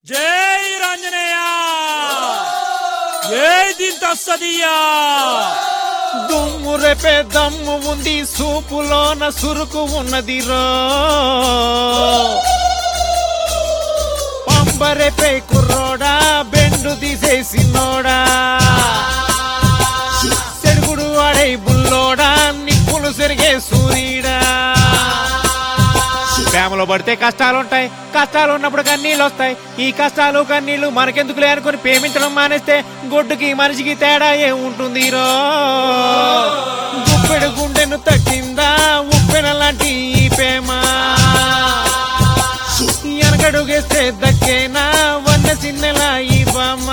జై రాంజనేయ జై దింతస్తదియా దుమ్ము రేపే దమ్ము ఉంది సూపులోన సురుకు ఉన్నది రో పంబరేపే కుర్రోడా బెండు తీసేసినోడా సెరుగుడు వాడై బుల్లోడా నిప్పులు సెరిగే సూర్యుడా ప్రేమలో పడితే కష్టాలు ఉంటాయి కష్టాలు ఉన్నప్పుడు కన్నీళ్ళు వస్తాయి ఈ కష్టాలు కన్నీళ్లు మనకెందుకులే అనుకుని ప్రేమించడం మానేస్తే గొడ్డుకి మనిషికి తేడా ఏముంటుంది రో గుప్పెడు గుండెను తట్టిందా ఉప్పెన లాంటి ఈ ప్రేమ వెనకడుగేస్తే దక్కేనా వన్న చిన్నెలా ఈ బామ్మ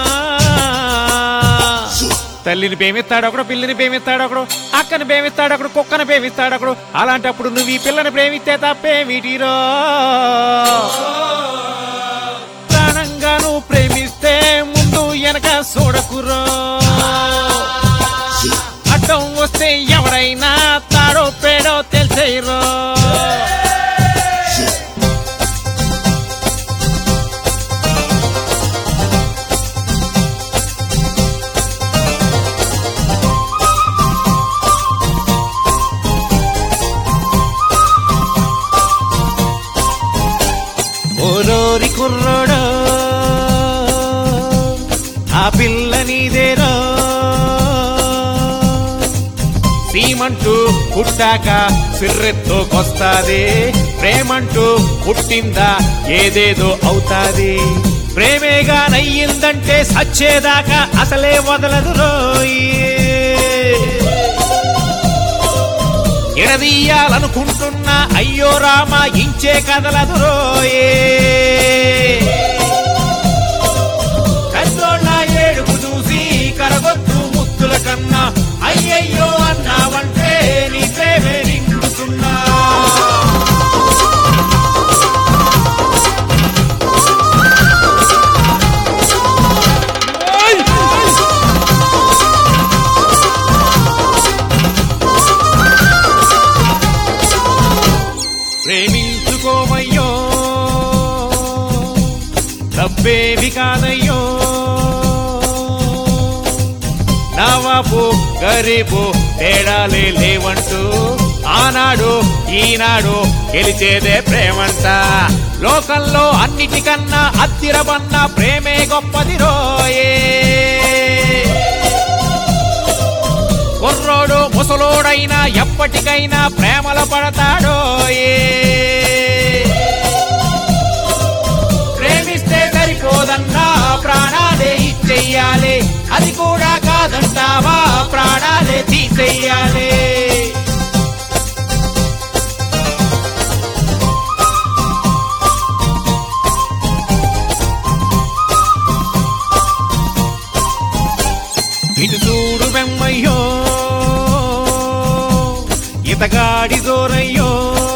తల్లిని ప్రేమిస్తాడు ఒకడు పిల్లిని ప్రేమిస్తాడు ఒకడు అక్కని ప్రేమిస్తాడు ఒకడు కుక్కని ప్రేమిస్తాడు ఒకడు అలాంటప్పుడు నువ్వు ఈ పిల్లని ప్రేమిస్తే తప్పే వీటిరో ప్రాణంగా నువ్వు ప్రేమిస్తే ముందు వెనక చూడకురో అడ్డం వస్తే ఎవరైనా తాడో పేడో తెలిసేరో ఓరోరి కుర్రోడో ఆ పిల్ల నీదేరో సీమంటూ పుట్టాక సిర్రెత్తోకొస్తాది ప్రేమంటూ పుట్టిందా ఏదేదో అవుతాది ప్రేమేగా నయ్యిందంటే సచ్చేదాకా అసలే వదలదు రోయి ఎడదీయాలనుకుంటున్నా అయ్యో రామ ఇంచే కదలదు రోయే కన్నోళ్ళ ఏడుపు చూసి కరగొద్దు ముత్తుల కన్నా అయ్యయ్యో అన్నావంటే నీ ప్రేమే నిండుతున్నా ప్రేమించుకోమయ్యో తప్పేవి కాదయ్యో నవాబు గరీబు తేడాలే లేవంటూ ఆనాడు ఈనాడు గెలిచేదే ప్రేమంట లోకంలో అన్నిటికన్నా అత్తిరబన్న ప్రేమే గొప్పది రోయే కుర్రోడు ముసలోడైనా ఎప్పటికైనా ప్రేమల పడతాడో ఏ ప్రేమిస్తే సరిపోదన్నా ప్రాణాలే ఇచ్చెయ్యాలి అది కూడా కాదంటావా ప్రాణాలే తీసేయాలి ఇటు చూడు వెమ్మయ్యో ఇతగాడి జోరయ్యో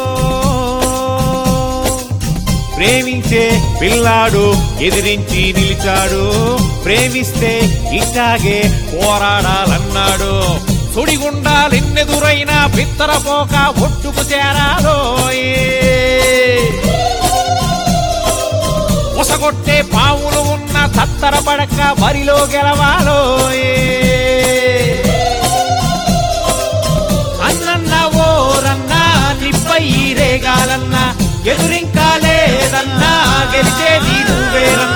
ప్రేమించే పిల్లాడు ఎదిరించి నిలిచాడు ప్రేమిస్తే ఇట్లాగే పోరాడాలన్నాడు సుడిగుండాలెన్నెదురైనా పిత్తరపోక ఒట్టుకు చేరాలో ఉసగొట్టే పావులు ఉన్న తత్తర పడక బరిలో గెలవాలో అన్నన్న ఓరన్నా నిప్పై రేగాలన్నా ఎదురింకా లేదన్నా గెలిచేది నువ్వేరన్నా